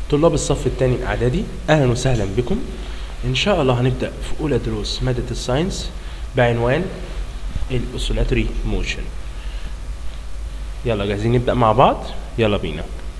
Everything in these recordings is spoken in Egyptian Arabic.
طلاب الصف الثاني الاعدادي اهلا وسهلا بكم ان شاء الله هنبدا في اولى دروس ماده الساينس بعنوان الاوسيلاتوري موشن يلا جاهزين نبدا مع بعض يلا بينا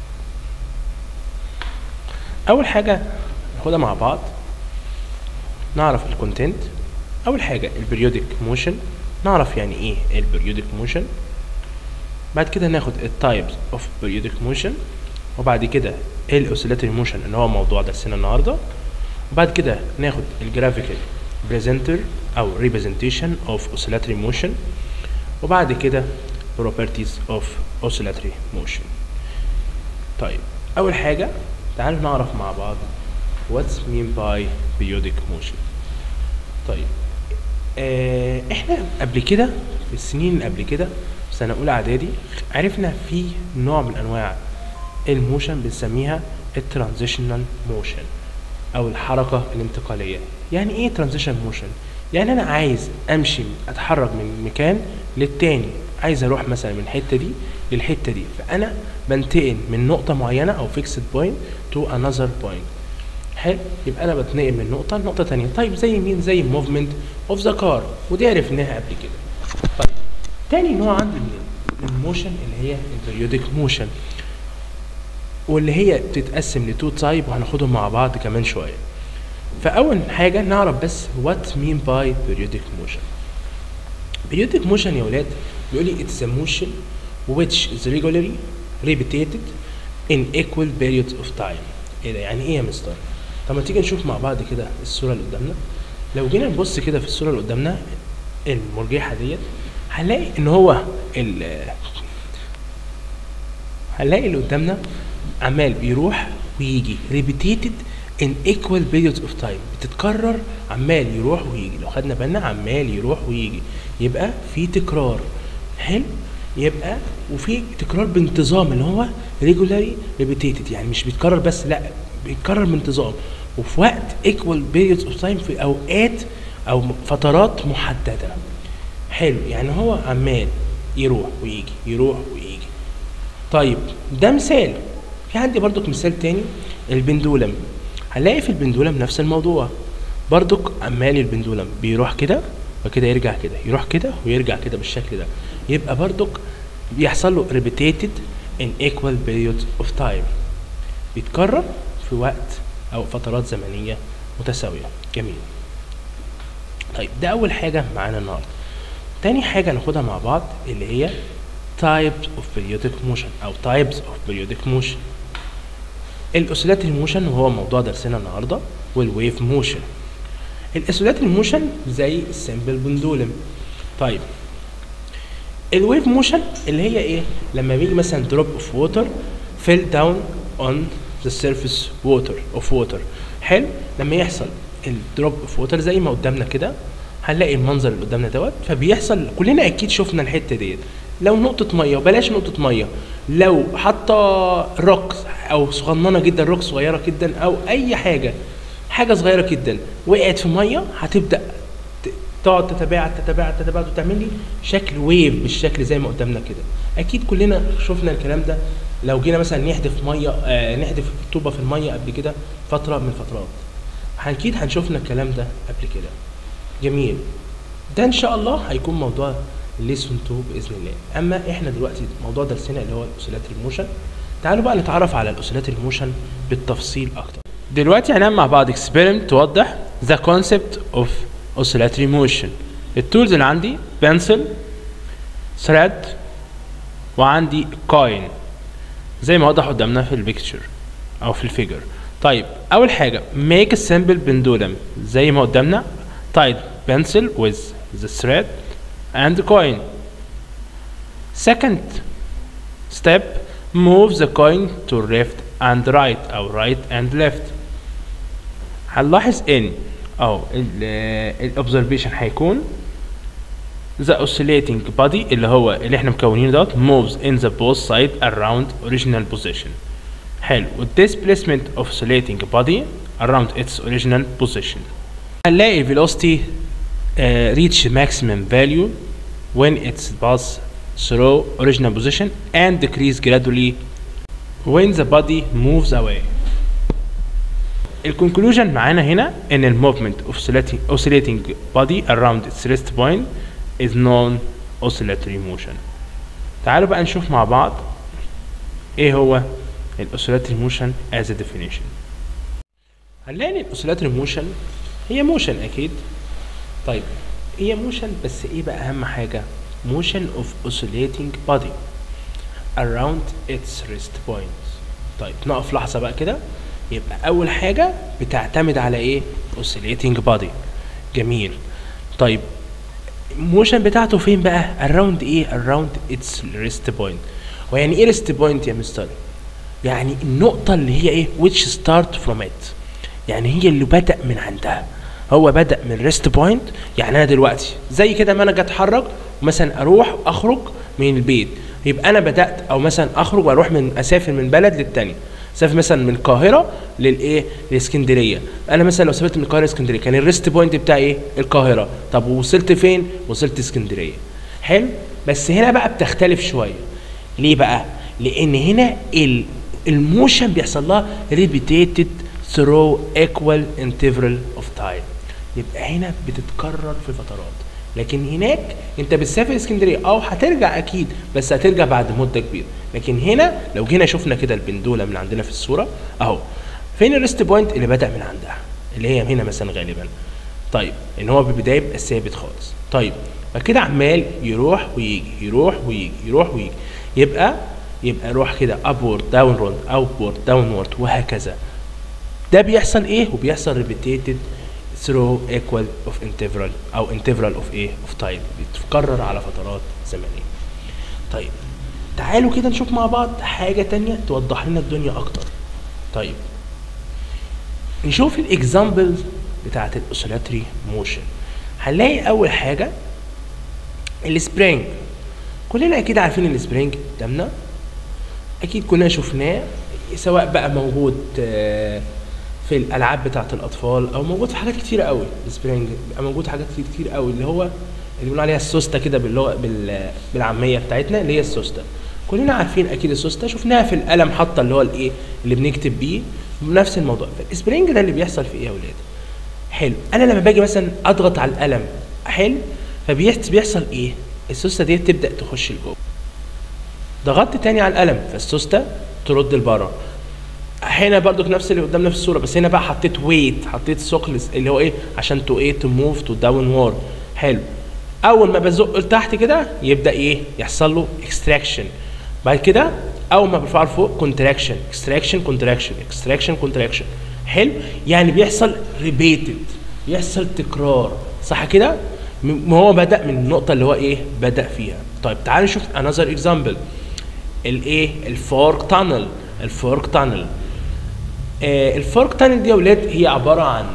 اول حاجه ناخدها مع بعض نعرف الكونتنت اول حاجه البريودك موشن نعرف يعني ايه البريودك موشن بعد كده ناخد التايبس اوف بريودك موشن وبعد كده الاوسيلاتوري موشن اللي هو موضوع درسنا النهارده وبعد كده ناخد الجرافيكال بريزنتر او ريبريزنتيشن اوف اوسيلاتوري موشن وبعد كده properties of oscillatory motion طيب اول حاجه تعالوا نعرف مع بعض what's mean by periodic motion طيب آه احنا قبل كده في السنين اللي قبل كده في سنه اولى اعدادي عرفنا في نوع من انواع الموشن بنسميها الترانزيشنال موشن او الحركه الانتقاليه يعني ايه ترانزيشن موشن يعني انا عايز امشي اتحرك من مكان للتاني عايز اروح مثلا من الحته دي للحته دي فانا بنتقل من نقطه معينه او فيكسد بوينت تو انذر بوينت حلو يبقى انا بتنقل من نقطه لنقطه تانية طيب زي مين زي موفمنت اوف ذا كار ودي عرفناها قبل كده طيب تاني نوع عندي من الموشن اللي هي البريودك موشن واللي هي بتتقسم لتو تايب وهناخدهم مع بعض كمان شويه فاول حاجه نعرف بس وات مين باي periodic motion periodic motion يا ولاد بيقول لي it's a motion which is regularly repeated in equal periods of time ايه ده يعني ايه يا مستر طب ما تيجي نشوف مع بعض كده الصوره اللي قدامنا لو جينا نبص كده في الصوره اللي قدامنا المرجحه ديت هنلاقي ان هو ال هنلاقي اللي قدامنا عمال بيروح ويجي repeated in equal periods of time بتتكرر عمال يروح ويجي لو خدنا بالنا عمال يروح ويجي يبقى في تكرار حلو يبقى وفي تكرار بانتظام اللي هو regularly repeated يعني مش بيتكرر بس لا بيتكرر بانتظام وفي وقت equal periods of time في اوقات او فترات محدده حلو يعني هو عمال يروح ويجي يروح ويجي طيب ده مثال في عندي برضك مثال تاني البندولم هنلاقي في البندولم نفس الموضوع برضك عمال البندولم بيروح كده وكده يرجع كده يروح كده ويرجع كده بالشكل ده يبقى برضك بيحصل له repeated in equal periods of time بيتكرر في وقت او فترات زمنيه متساويه جميل طيب ده اول حاجه معانا النهارده تاني حاجه ناخدها مع بعض اللي هي types of periodic motion او types of periodic motion الاوسيلاتري موشن وهو موضوع درسنا النهارده والويف موشن الاوسيلاتري موشن زي السمبل بندولم طيب الويف موشن اللي هي ايه لما بيجي مثلا دروب اوف ووتر فيل داون اون ذا سيرفيس ووتر اوف ووتر حلو لما يحصل الدروب اوف ووتر زي ما قدامنا كده هنلاقي المنظر اللي قدامنا دوت فبيحصل كلنا اكيد شفنا الحته ديت لو نقطة مية وبلاش نقطة مية لو حاطة روك أو صغننة جدا روك صغيرة جدا أو أي حاجة حاجة صغيرة جدا وقعت في مية هتبدأ تقعد تتباعد تتباعد تتباعد وتعمل لي شكل ويف بالشكل زي ما قدامنا كده أكيد كلنا شفنا الكلام ده لو جينا مثلا نحدف مية آه نحدف طوبة في المية قبل كده فترة من الفترات أكيد هنشوفنا الكلام ده قبل كده جميل ده إن شاء الله هيكون موضوع ليسون 2 باذن الله اما احنا دلوقتي موضوع درسنا اللي هو الاوسيلاتري موشن تعالوا بقى نتعرف على الاوسيلاتري موشن بالتفصيل اكتر دلوقتي هنعمل مع بعض اكسبيرمنت توضح ذا كونسبت اوف اوسيلاتري موشن التولز اللي عندي بنسل ثريد وعندي كوين زي ما واضح قدامنا في البيكتشر او في الفيجر طيب اول حاجه make a simple pendulum زي ما قدامنا tied pencil with the thread and coin. Second step, move the coin to left and right أو right and left. هنلاحظ إن أو الأوبزرفيشن هيكون the oscillating body اللي هو اللي احنا مكونينه دوت moves in the both side around original position. حلو displacement of oscillating body around its original position. هنلاقي velocity uh, reach maximum value when it's pass through original position and decrease gradually when the body moves away الكونكلوجن معانا هنا ان الموفمنت of oscillating, oscillating body around its rest point is non oscillatory motion تعالوا بقى نشوف مع بعض ايه هو الاوسيلاتري موشن as a definition هنلاقي ان الاوسيلاتري موشن هي موشن اكيد طيب هي موشن بس ايه بقى اهم حاجه motion of oscillating body around its rest point طيب نقف لحظه بقى كده يبقى اول حاجه بتعتمد على ايه oscillating body جميل طيب الموشن بتاعته فين بقى around ايه around its rest point ويعني ايه rest point يا مستر يعني النقطة اللي هي ايه which start from it يعني هي اللي بدأ من عندها هو بدأ من ريست بوينت يعني انا دلوقتي زي كده ما انا جي اتحرك مثلا اروح اخرج من البيت يبقى انا بدأت او مثلا اخرج واروح من اسافر من بلد للتانية اسافر مثلا من القاهرة للايه لاسكندرية انا مثلا لو سافرت من القاهرة لاسكندرية كان الريست بوينت بتاعي ايه القاهرة طب وصلت فين وصلت اسكندرية حلو بس هنا بقى بتختلف شوية ليه بقى لان هنا ال الموشن بيحصل لها repeated through equal interval of time يبقى هنا بتتكرر في فترات لكن هناك انت بتسافر اسكندريه اه هترجع اكيد بس هترجع بعد مده كبيره لكن هنا لو جينا شفنا كده البندوله من عندنا في الصوره اهو فين الريست بوينت اللي بدا من عندها اللي هي هنا مثلا غالبا طيب ان هو بالبدايه بيبقى ثابت خالص طيب فكده عمال يروح ويجي يروح ويجي يروح ويجي يبقى يبقى روح كده upward downward outward downward وهكذا ده بيحصل ايه وبيحصل repeated through equal of interval او interval of ايه of time بيتكرر على فترات زمنيه طيب تعالوا كده نشوف مع بعض حاجه تانية توضح لنا الدنيا اكتر طيب نشوف الاكزامبلز بتاعت الاوسيلاتري موشن هنلاقي اول حاجه السبرينج كلنا اكيد عارفين السبرينج قدامنا اكيد كلنا شفناه سواء بقى موجود آه، في الالعاب بتاعه الاطفال او موجود في حاجات كتير قوي السبرينج بيبقى موجود في حاجات كتير كتير قوي اللي هو اللي بنقول عليها السوسته كده باللغه بال- بالعاميه بتاعتنا اللي هي السوسته كلنا عارفين اكيد السوسته شفناها في القلم حاطه اللي هو الايه اللي بنكتب بيه نفس الموضوع السبرينج ده اللي بيحصل في ايه يا اولاد حلو انا لما باجي مثلا اضغط على القلم حلو فبيحصل ايه السوسته دي تبدا تخش لجوه ضغطت تاني على القلم فالسوسته ترد لبره هنا برضو نفس اللي قدامنا في الصوره بس هنا بقى حطيت ويت حطيت ثقل اللي هو ايه عشان تو ايه تو موف تو داون وورد حلو اول ما بزق لتحت كده يبدا ايه يحصل له اكستراكشن بعد كده اول ما برفعه لفوق كونتراكشن اكستراكشن كونتراكشن اكستراكشن كونتراكشن حلو يعني بيحصل ريبيتد بيحصل تكرار صح كده م- ما هو بدا من النقطه اللي هو ايه بدا فيها طيب تعالوا نشوف انذر اكزامبل الايه الفورك تانل الفورك تانل آه الفورك تانل دي يا ولاد هي عباره عن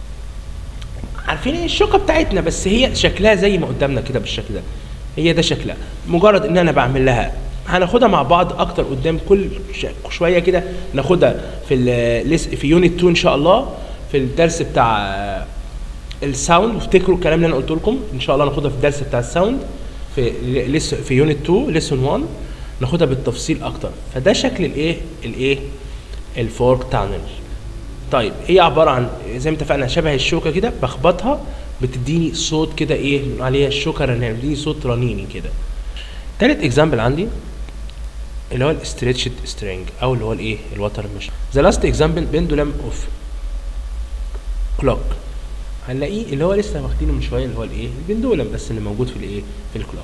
عارفين ايه الشوكه بتاعتنا بس هي شكلها زي ما قدامنا كده بالشكل ده هي ده شكلها مجرد ان انا بعمل لها هناخدها مع بعض اكتر قدام كل ش- شويه كده ناخدها في ال- لس- في يونت 2 ان شاء الله في الدرس بتاع آه، الساوند وافتكروا الكلام اللي انا قلت لكم ان شاء الله ناخدها في الدرس بتاع الساوند في لس في يونت 2 ليسون 1 ناخدها بالتفصيل اكتر فده شكل الايه الايه الفورك تانل طيب هي عباره عن زي ما اتفقنا شبه الشوكه كده بخبطها بتديني صوت كده ايه بنقول عليها الشوكه رنانه بتديني صوت رنيني كده تالت اكزامبل عندي اللي هو الاستريتشد سترينج او اللي هو الايه الوتر مش ذا لاست اكزامبل بندولم اوف كلوك هنلاقيه اللي هو لسه واخدينه من شويه اللي هو الايه البندولم بس اللي موجود في الايه في الكلوك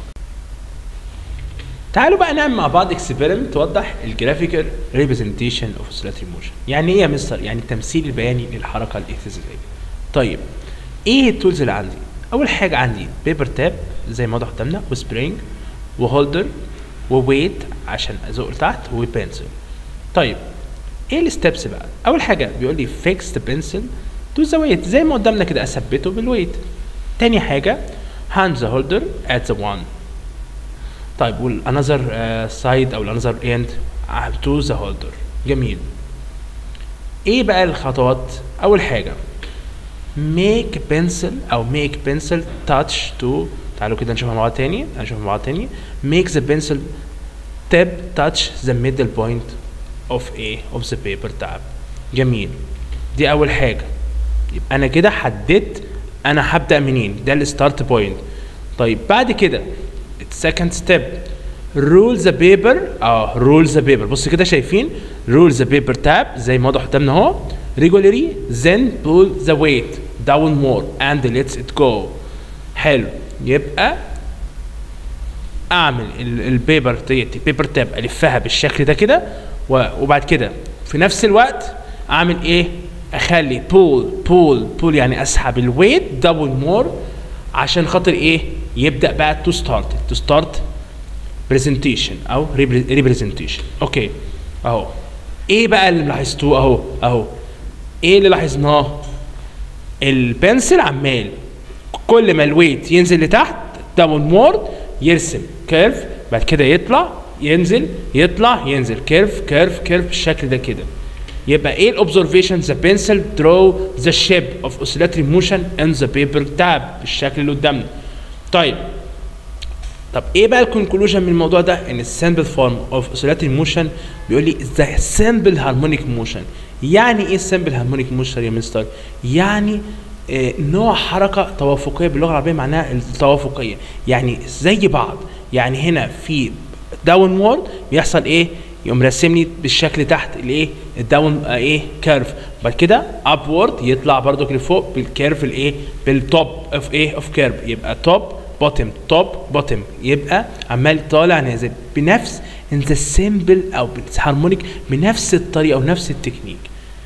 تعالوا بقى نعمل مع بعض اكسبيرمنت توضح الجرافيكال ريبريزنتيشن اوف اوسيلاتري موشن يعني ايه يا مستر يعني التمثيل البياني للحركه الاهتزازيه طيب ايه التولز اللي عندي اول حاجه عندي بيبر تاب زي ما واضح قدامنا وسبرينج وهولدر وويت عشان ازق لتحت وبنسل طيب ايه الستبس بقى اول حاجه بيقول لي فيكس ذا بنسل تو ذا ويت زي ما قدامنا كده اثبته بالويت تاني حاجه هاند ذا هولدر ات ذا وان طيب والانذر سايد او الانذر اند تو ذا هولدر جميل ايه بقى الخطوات اول حاجه ميك بنسل او ميك بنسل تاتش تو تعالوا كده نشوفها مع بعض تاني نشوفها مع بعض تاني ميك ذا بنسل tip touch the middle point of a of the paper tab جميل دي اول حاجه يبقى انا كده حددت انا هبدا منين ده الستارت بوينت طيب بعد كده السكند ستيب رول ذا بيبر اه رول ذا بيبر بص كده شايفين رول ذا بيبر تاب زي ما واضح قدامنا اهو regularly then pull the weight down more and lets it go حلو يبقى اعمل ال- البيبر ديت البيبر تاب الفها بالشكل ده كده و- وبعد كده في نفس الوقت اعمل ايه اخلي بول بول بول يعني اسحب الويت دبل مور عشان خاطر ايه يبدا بقى تو ستارت تو ستارت برزنتيشن او ريبريزنتيشن اوكي اهو ايه بقى اللي لاحظتوه اهو اهو ايه اللي لاحظناه البنسل عمال كل ما الويت ينزل لتحت داون مورد يرسم كيرف بعد كده يطلع ينزل يطلع ينزل كيرف كيرف كيرف بالشكل ده كده يبقى ايه الاوبزرفيشن ذا بنسل درو ذا شيب اوف اوسيلاتري موشن ان ذا بيبر تاب بالشكل اللي قدامنا طيب طب ايه بقى الكونكلوجن من الموضوع ده ان السامبل فورم اوف اوسيلاتري موشن بيقول لي ذا سامبل هارمونيك موشن يعني ايه السامبل هارمونيك موشن يا مستر يعني آه نوع حركه توافقيه باللغه العربيه معناها التوافقيه يعني زي بعض يعني هنا في داون وورد بيحصل ايه يقوم راسم لي بالشكل تحت الايه الداون آه ايه كيرف بعد كده ابورد يطلع برضو لفوق بالكيرف الايه بالتوب اوف ايه اوف كيرف يبقى توب بوتم توب بوتم يبقى عمال طالع نازل بنفس ان ذا سيمبل او بالهارمونيك بنفس الطريقه ونفس التكنيك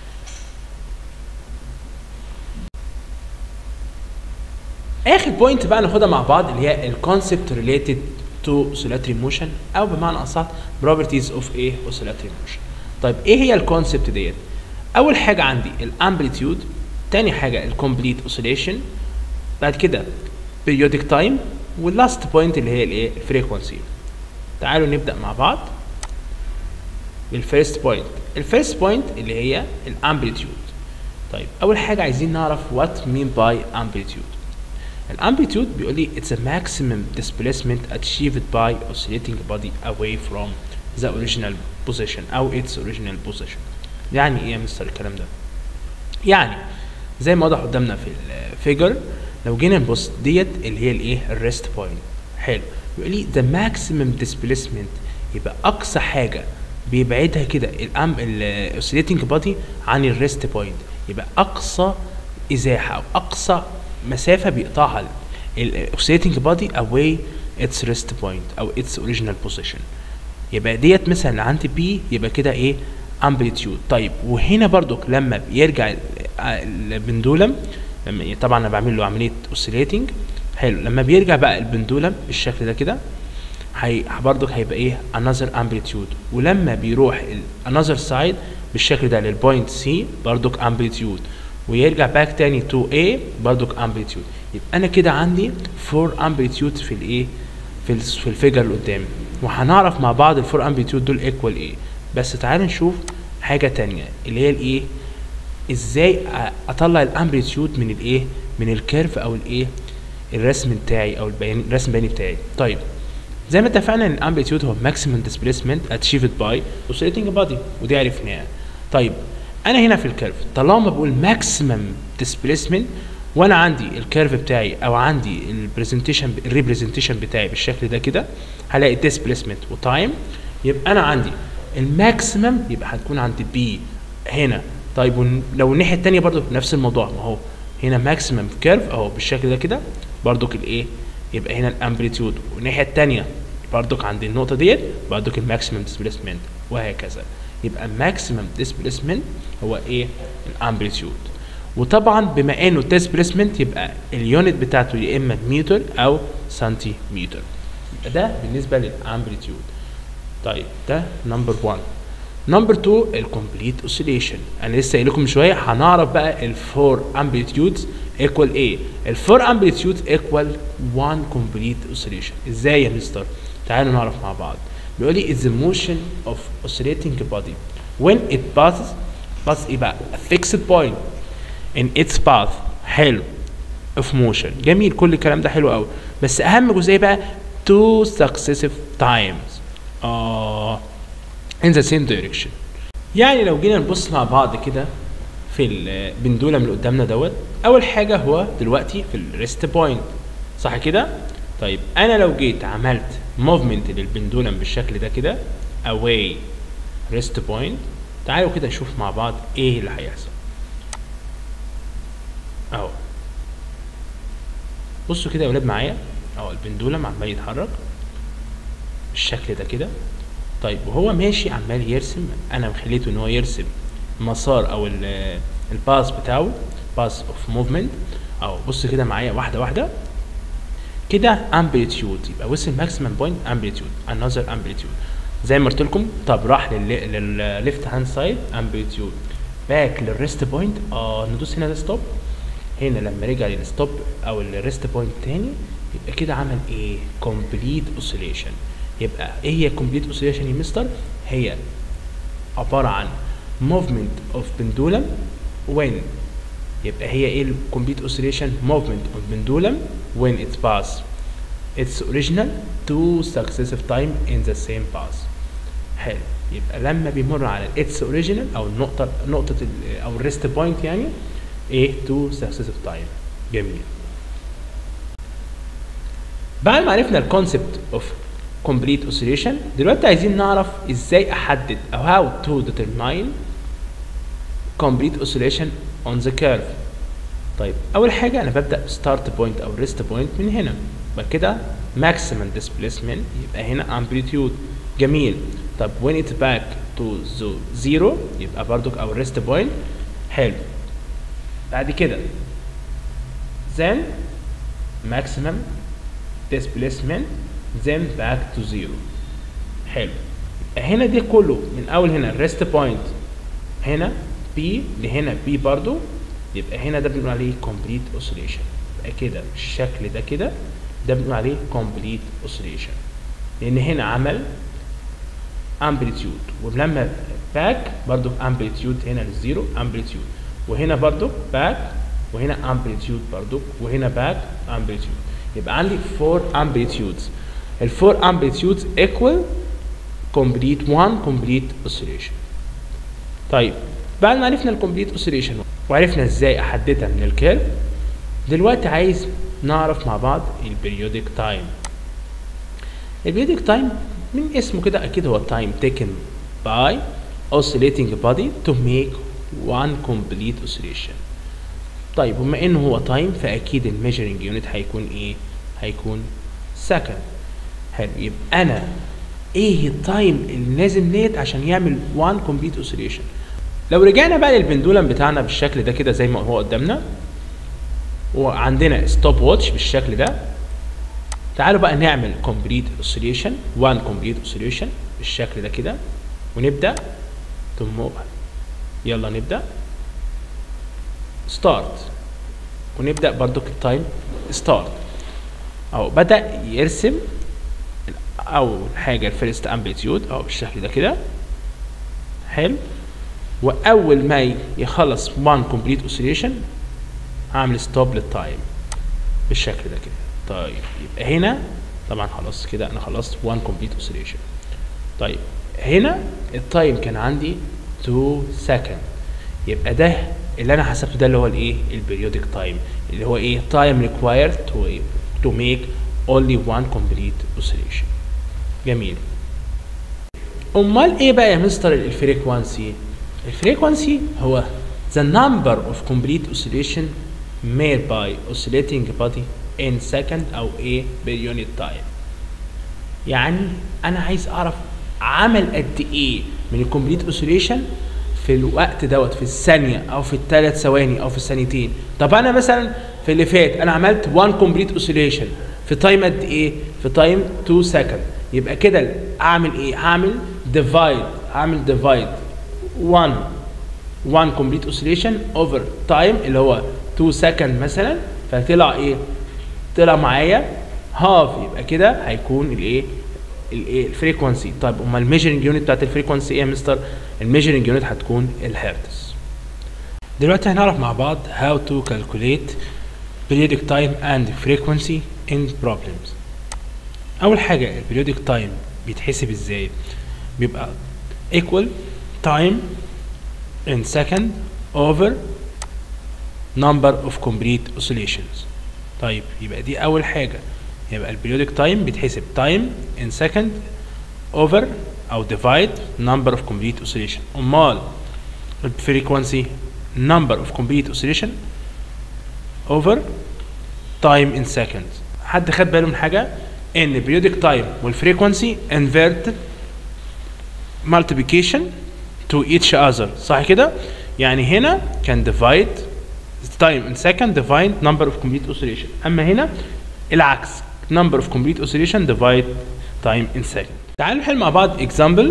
اخر بوينت بقى ناخدها مع بعض اللي هي الكونسبت ريليتد تو اوسيلاتري موشن او بمعنى اصح بروبرتيز اوف ايه اوسيلاتري موشن طيب ايه هي الكونسبت ديت اول حاجه عندي الامبليتيود تاني حاجه الكومبليت اوسيليشن بعد كده periodic time واللاست بوينت اللي هي الايه الفريكونسي تعالوا نبدا مع بعض بالفيرست بوينت الفيرست بوينت اللي هي الامبليتيود طيب اول حاجه عايزين نعرف what mean by amplitude الامبليتيود بيقول لي it's a maximum displacement achieved by oscillating body away from the original position او its original position يعني ايه يا مستر الكلام ده يعني زي ما واضح قدامنا في الفيجر لو جينا نبص ديت اللي هي الايه الريست بوينت حلو يقول لي ذا ماكسيمم ديسبيسمنت يبقى اقصى حاجه بيبعدها كده الام الاوسيليتنج بادي عن الريست بوينت يبقى اقصى ازاحه او اقصى مسافه بيقطعها الاوسيليتنج بادي اواي اتس ريست بوينت او اتس اوريجينال بوزيشن يبقى ديت مثلا عند بي يبقى كده ايه امبليتيود طيب وهنا برضك لما بيرجع البندولم لما طبعا انا بعمل له عمليه اوسيليتنج حلو لما بيرجع بقى البندولم بالشكل ده كده هي برضك هيبقى ايه انذر امبليتيود ولما بيروح انذر سايد بالشكل ده للبوينت سي برضك امبليتيود ويرجع باك تاني تو A برضك امبليتيود يبقى انا كده عندي فور امبليتيود في الايه في ال في الفيجر اللي قدامي وهنعرف مع بعض الفور امبليتيود دول ايكوال ايه بس تعال نشوف حاجه تانية اللي هي الايه ازاي اطلع الامبليتيود من الايه من الكيرف او الايه الرسم بتاعي او البيان الرسم البياني بتاعي طيب زي ما اتفقنا ان الامبليتيود هو ماكسيمم ديسبيسمنت اتشيفد باي اوسيليتنج بادي ودي عرفناها طيب انا هنا في الكيرف طالما بقول ماكسيمم ديسبيسمنت وانا عندي الكيرف بتاعي او عندي البرزنتيشن الريبرزنتيشن بتاعي بالشكل ده كده هلاقي ديسبيسمنت وتايم يبقى انا عندي الماكسيمم يبقى هتكون عند بي هنا طيب لو الناحيه الثانيه برضو نفس الموضوع ما هو هنا ماكسيمم كيرف اهو بالشكل ده كده برضك الايه يبقى هنا الامبليتيود والناحيه الثانيه برضك عند النقطه ديت برضك الماكسيمم ديسبيسمنت وهكذا يبقى الماكسيمم ديسبيسمنت هو ايه الامبليتيود وطبعا بما انه ديسبيسمنت يبقى اليونت بتاعته يا اما متر او سنتيمتر يبقى ده بالنسبه للامبليتيود طيب ده نمبر 1 نمبر 2 الكومبليت اوسيليشن انا لسه قايل لكم من شويه هنعرف بقى الفور امبليتيودز ايكوال ايه الفور امبليتيودز ايكوال 1 كومبليت اوسيليشن ازاي يا مستر تعالوا نعرف مع بعض بيقول لي is the motion of oscillating body when it passes passes ايه بقى a fixed point in its path حلو of motion جميل كل الكلام ده حلو قوي بس اهم جزئيه بقى two successive times اه in the same direction يعني لو جينا نبص مع بعض كده في البندولم اللي قدامنا دوت اول حاجه هو دلوقتي في الريست بوينت صح كده طيب انا لو جيت عملت موفمنت للبندولم بالشكل ده كده away ريست بوينت تعالوا كده نشوف مع بعض ايه اللي هيحصل اهو بصوا كده يا ولاد معايا اهو البندولم عمال يتحرك بالشكل ده كده طيب وهو ماشي عمال يرسم انا مخليته ان هو يرسم مسار او الباس بتاعه باس اوف موفمنت اهو بص كده معايا واحده واحده كده امبليتيود يبقى وصل ماكسيمم بوينت امبليتيود انذر امبليتيود زي ما قلت لكم طب راح للليفت هاند سايد امبليتيود باك للريست بوينت اه ندوس هنا ستوب هنا لما رجع للستوب او الريست بوينت تاني يبقى كده عمل ايه كومبليت اوسيليشن يبقى ايه هي كومبليت اوسيليشن يا مستر هي عباره عن movement of pendulum when يبقى هي ايه الكومبليت اوسيليشن movement of pendulum when it pass its original two successive time in the same pass حلو يبقى لما بيمر على its original او النقطه نقطه ال او الريست بوينت يعني ايه two successive time جميل بعد ما عرفنا الكونسبت اوف complete oscillation دلوقتي عايزين نعرف ازاي احدد او how to determine complete oscillation on the curve طيب اول حاجه انا ببدا start point او rest point من هنا بعد كده maximum displacement يبقى هنا amplitude جميل طب when it back to the zero يبقى برضك او rest point حلو بعد كده then maximum displacement then back to zero حلو هنا دي كله من اول هنا الريست بوينت هنا بي لهنا بي برضو يبقى هنا ده بنقول عليه complete oscillation يبقى كده بالشكل ده كده ده بنقول عليه complete oscillation لان هنا عمل amplitude ولما باك برضو amplitude هنا للزيرو amplitude وهنا برضو باك وهنا amplitude برضو وهنا باك amplitude يبقى عندي 4 amplitudes الفور amplitudes equal complete one complete oscillation طيب بعد ما عرفنا الكومبليت اوسيليشن وعرفنا ازاي احددها من الكيرف دلوقتي عايز نعرف مع بعض البريودك تايم البريودك تايم من اسمه كده اكيد هو تايم taken by oscillating body to make one complete oscillation طيب بما انه هو تايم فاكيد الميجرنج يونت هيكون ايه هيكون سكند حلو يبقى انا ايه التايم اللي لازم ليت عشان يعمل one complete oscillation لو رجعنا بقى للبندولم بتاعنا بالشكل ده كده زي ما هو قدامنا وعندنا ستوب واتش بالشكل ده تعالوا بقى نعمل complete oscillation one complete oscillation بالشكل ده كده ونبدا ثم يلا نبدا ستارت ونبدا برضو التايم ستارت اهو بدا يرسم اول حاجه الفيرست امبليتيود اهو بالشكل ده كده حلو واول ما يخلص one complete oscillation هعمل ستوب للتايم بالشكل ده كده طيب يبقى هنا طبعا خلاص كده انا خلصت one complete oscillation طيب هنا التايم كان عندي 2 second يبقى ده اللي انا حسبته ده اللي هو الايه البريودك تايم اللي هو ايه time required to to make only one complete oscillation جميل امال ايه بقى يا مستر الفريكوانسي الفريكوانسي هو the number of complete oscillation made by oscillating body in second او ايه per unit time يعني انا عايز اعرف عمل قد ايه من الكومبليت اوسيليشن في الوقت دوت في الثانيه او في الثلاث ثواني او في الثانيتين طب انا مثلا في اللي فات انا عملت 1 كومبليت اوسيليشن في تايم قد ايه في تايم 2 سكند يبقى كده اعمل ايه هعمل ديفايد هعمل ديفايد 1 1 كومبليت اوسيليشن اوفر تايم اللي هو 2 سكند مثلا فطلع ايه طلع معايا هاف يبقى كده هيكون الايه الايه الفريكونسي طيب امال الميجرنج يونت بتاعت الفريكونسي ايه يا مستر الميجرنج يونت هتكون الهرتز دلوقتي هنعرف مع بعض how to calculate periodic time and frequency in problems اول حاجه البريودك تايم بيتحسب ازاي بيبقى equal time in second over number of complete oscillations طيب يبقى دي اول حاجه يبقى البريودك تايم بيتحسب time in second over او divide number of complete oscillation امال الفريكوانسي number of complete oscillation over time in seconds حد خد باله من حاجه ان البريودك تايم والفريكوانسي inverted multiplication to each other صح كده يعني هنا كان divide time in second divide number of complete oscillation اما هنا العكس number of complete oscillation divide time in second تعالوا نحل مع بعض example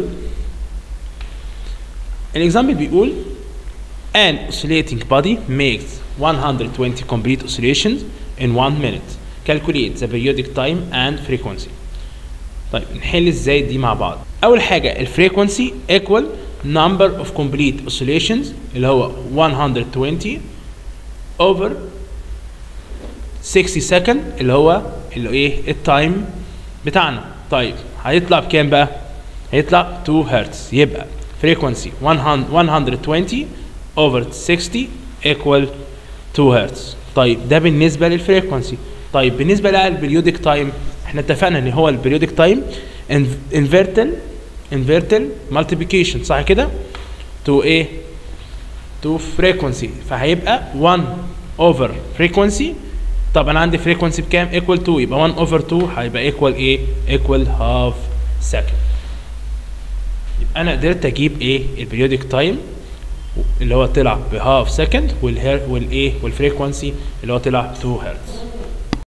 الاكزامبل بيقول an oscillating body makes 120 complete oscillations in 1 minute calculate the periodic time and frequency طيب نحل ازاي دي مع بعض اول حاجه الفريكونسي equal number of complete oscillations اللي هو 120 over 60 second اللي هو اللي ايه التايم بتاعنا طيب هيطلع بكام بقى هيطلع 2 هرتز يبقى frequency 120 over 60 equal 2 هرتز طيب ده بالنسبه للفريكونسي طيب بالنسبه بقى للبريودك تايم احنا اتفقنا ان هو البريودك تايم انفيرتل انفيرتل مالتيبيكيشن صح كده تو ايه تو فريكونسي فهيبقى 1 اوفر فريكونسي طب انا عندي فريكونسي بكام ايكوال 2 يبقى 1 اوفر 2 هيبقى ايكوال ايه ايكوال هاف سكند يبقى انا قدرت اجيب ايه البريودك تايم اللي هو طلع بهاف سكند والايه والفريكونسي اللي هو طلع 2 هرتز